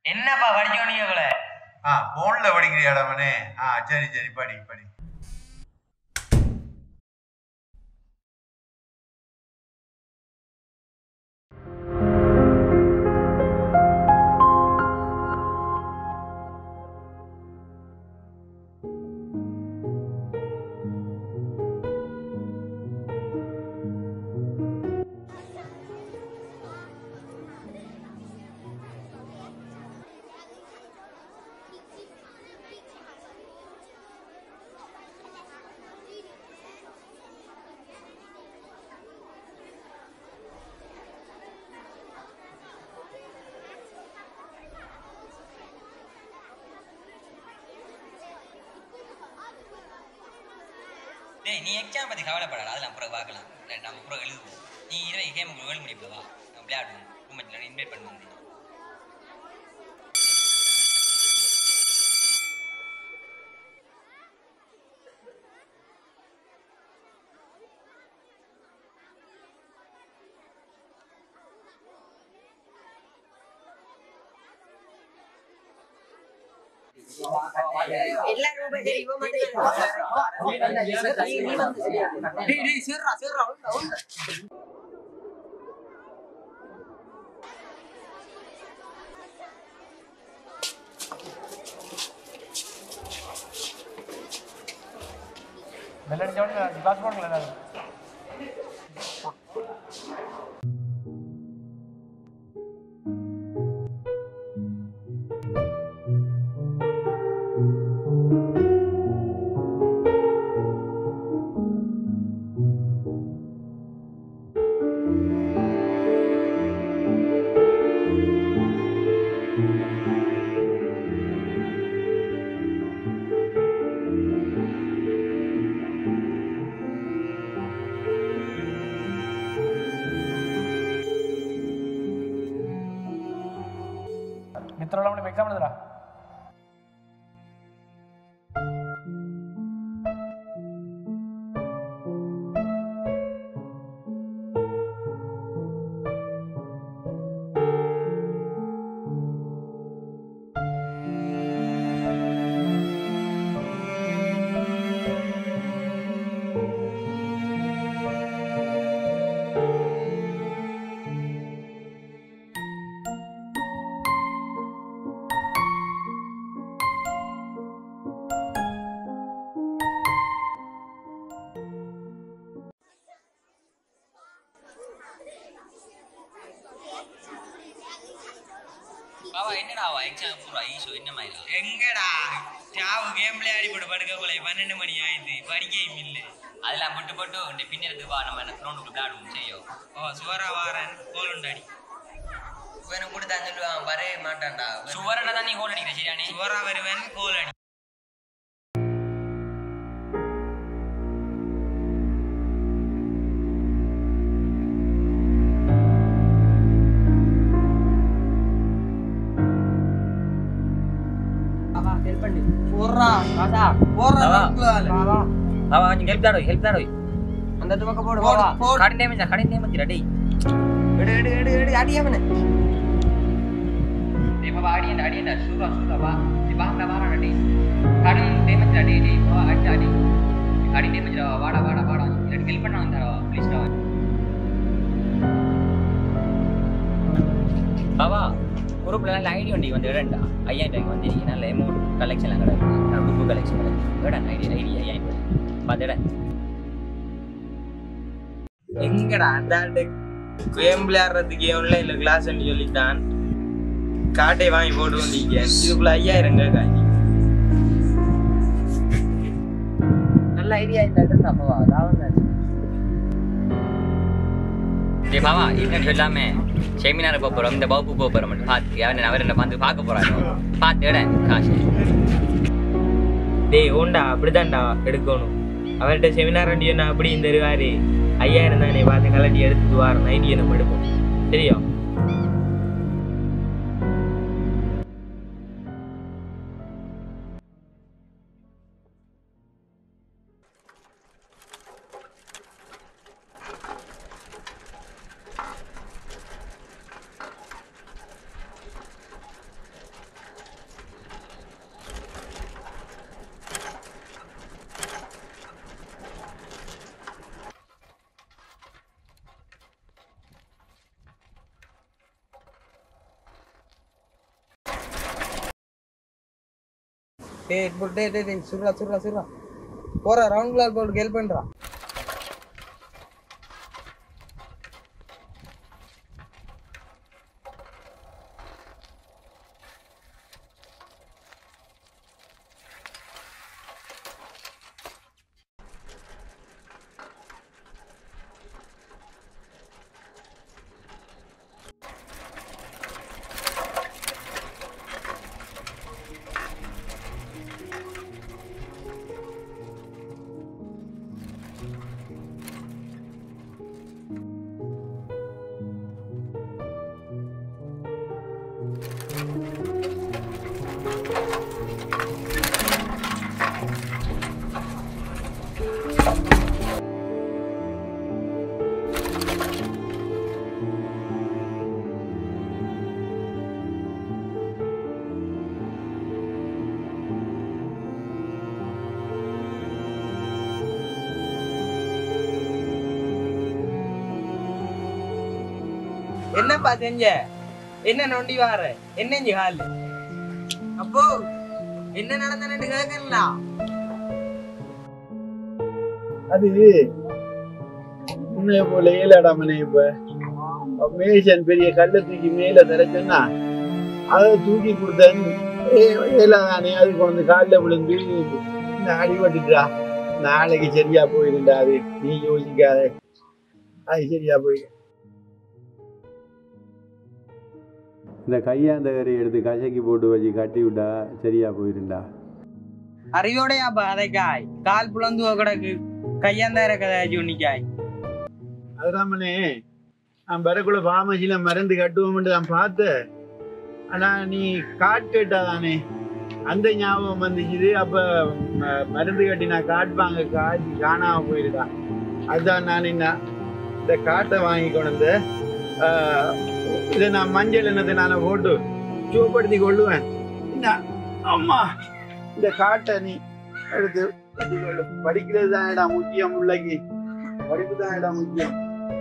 என்னப்பா படிச்சோனீங்க கூட ஆ போன்ல படிக்கிறியாடவனே ஆ சரி சரி படி படி டேய் நீ எக்ஸாம் பத்தி கவலைப்படாத அதெல்லாம் அப்புறம் பார்க்கலாம் இல்லை, நம்ம அப்புறம் எழுதுவோம் நீ இரவு கேம் ஏழு மணிக்குள்ள வா நம்ம விளையாடுவோம் ரூமெட்டில் இன்வைட் பண்ணுவோம் எல்லாரும் சரி இவன் மட்டும் டேய் டேய் சேர்றா சேர்றா உள்ள உள்ள మిత్రులు మనం ఎగ్జామ్ ఎదురా பாவா என்னடா அவ எக்ஸாம் பூரா ஈஷோ என்ன மாதிரி எங்கடா சாவு கேம் விளையாடி போட்டு படுக்க போல பன்னெண்டு மணி ஆயிடுது படிக்கையும் இல்லை அதெல்லாம் போட்டு போட்டு இந்த பின்னெடுத்து வா நம்ம கிரௌண்டுக்கு விளையாடுவோம் செய்யும் ஓ சுவரா வாரன் கோலுண்டாடி இவனும் கூட தான் சொல்லுவான் வரவே மாட்டான்டா சுவரனை தான் நீ ஹோல் அடிக்கிற சரியானே சுவரா வருவன் கோலடி ஹெல்ப் பண்ணு போடுறா ராசா போடுறா அவ கொஞ்சம் ஹெல்ப் தாடோ ஹெல்ப் தாடோ அந்த பக்கம் போடு போடு போடு கடன் டேமேஜ் கடன் டேமேஜ் டேய் எடு எடு எடு எடு அடியாமனே டேய் பாபா அடியண்டா அடியண்டா சூரா சூரா வா நீ வாங்கடா வாடா டேய் கடன் டேமேஜ் டேய் டேய் வா அடி அடி கடன் டேமேஜ் வாடா வாடா வாடா இல்ல ஹெல்ப் பண்ண வந்தாரோ ப்ளீஸ் டா பாபா குரூப்ல நல்ல ஐடி வண்டி வந்து இடண்டா ஐயாயிரம் ரூபாய்க்கு வந்து நல்ல அமௌண்ட் கலெக்ஷன்லாம் கிடக்கு புக்கு கலெக்ஷன் கிடக்கு இடம் ஐடி ஐடி ஐயாயிரம் ரூபாய் பார்த்துட எங்கடா அந்த ஆண்டு கேம் விளையாடுறதுக்கு ஆன்லைன்ல கிளாஸ் சொல்லித்தான் காட்டை வாங்கி போட்டு வந்தீங்க இதுக்குள்ள ஐயாயிரம் கேட்காங்க நல்ல ஐடியா இந்த இடம் அப்பவா அதாவது டேய் பாவா என்னன்னு சொல்லாம செமினார் போக போறோம் இந்த வகுப்பு போக போறோம் பார்த்து அவன் அவர் என்ன வந்து பார்க்க போறாரு பார்த்து இட காசு டேய் ஓண்டா அப்படிதான்டா எடுக்கணும் அவர்கிட்ட செமினார் வண்டி என்ன அப்படி இந்த இருவாரு ஐயாயிரம் தானே பார்த்து கலட்டி எடுத்துட்டு வாரம் ஐடியா நம்ம எடுப்போம் சரியா டேய் இப்போ டேய் டேய் டேய் சுடுறா சுடுறா சுடுறா போறா ரவுண்ட் கிளாக் போட்டு ஹெல்ப் பண்றா என்னப்பா செஞ்ச என்ன நொண்டி வார என்ன இங்க ஹால் அப்போ என்ன நடந்தன்னு கேட்கலாம் அது உன்னைய போல ஏலடா மனே இப்ப மேஷன் பெரிய கல்லை தூக்கி மேல தரச்சுன்னா அதை தூக்கி கொடுத்தேன் ஏலாதானே அது கொண்டு காலில் விழுந்து இந்த அடிபட்டுட்டா நாளைக்கு சரியா போயிருந்தா அது நீ யோசிக்காத அது சரியா போயிரு இந்த கையாந்தகரை எடுத்து கசக்கி போட்டு வச்சு கட்டி விட்டா சரியா போயிருண்டா அறிவோடையாப்பா அதைக்காய் கால் புலந்து கிடக்கு கையாந்தார கதை ஜோனிக்காய் அதுதான் மனே நான் வரக்குள்ள ஃபார்மசியில மருந்து கட்டுவோம்னு நான் பார்த்தேன் ஆனா நீ காட்டுட்டா தானே அந்த ஞாபகம் வந்துச்சு அப்ப ம- மருந்து கட்டி நான் காட்டுவாங்க காட்சி காணாம போயிருக்கா அதுதான் நான் என்ன இந்த காட்டை வாங்கி கொண்டு வந்து, ஆஹ், இதை நான் மஞ்சள் என்னத்தை நான் போட்டு சுவப்படுத்தி கொள்ளுவேன் என்ன அம்மா இந்த காட்டை நீ எடுத்து வச்சுக்கொள்ளு. படிக்கிறது தான் இடம் முக்கியம் பிள்ளைக்கு படிப்பு தான் இடம் முக்கியம்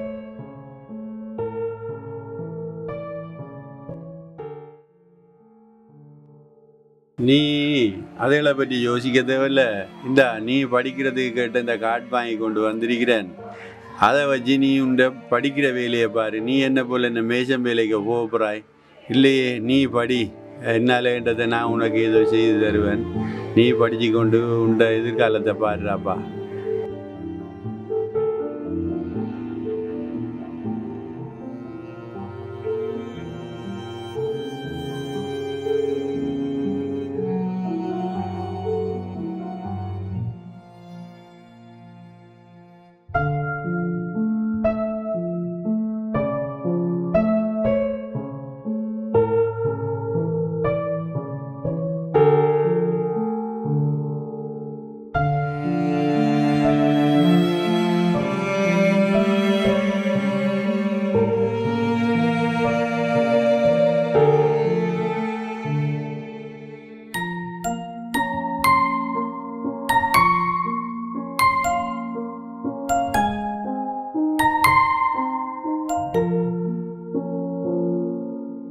நீ அதுகளை பற்றி யோசிக்க தேவையில்ல இந்தா நீ படிக்கிறதுக்கு கேட்ட இந்த கார்டு வாங்கி கொண்டு வந்திருக்கிறேன் அதை வச்சு நீ உண்ட படிக்கிற வேலையை பாரு நீ என்ன போல என்ன மேஷம் வேலைக்கு போக போகிறாய் இல்லையே நீ படி என்னாலன்றதை நான் உனக்கு ஏதோ செய்து தருவேன் நீ படிச்சு கொண்டு உண்ட எதிர்காலத்தை பாருடாப்பா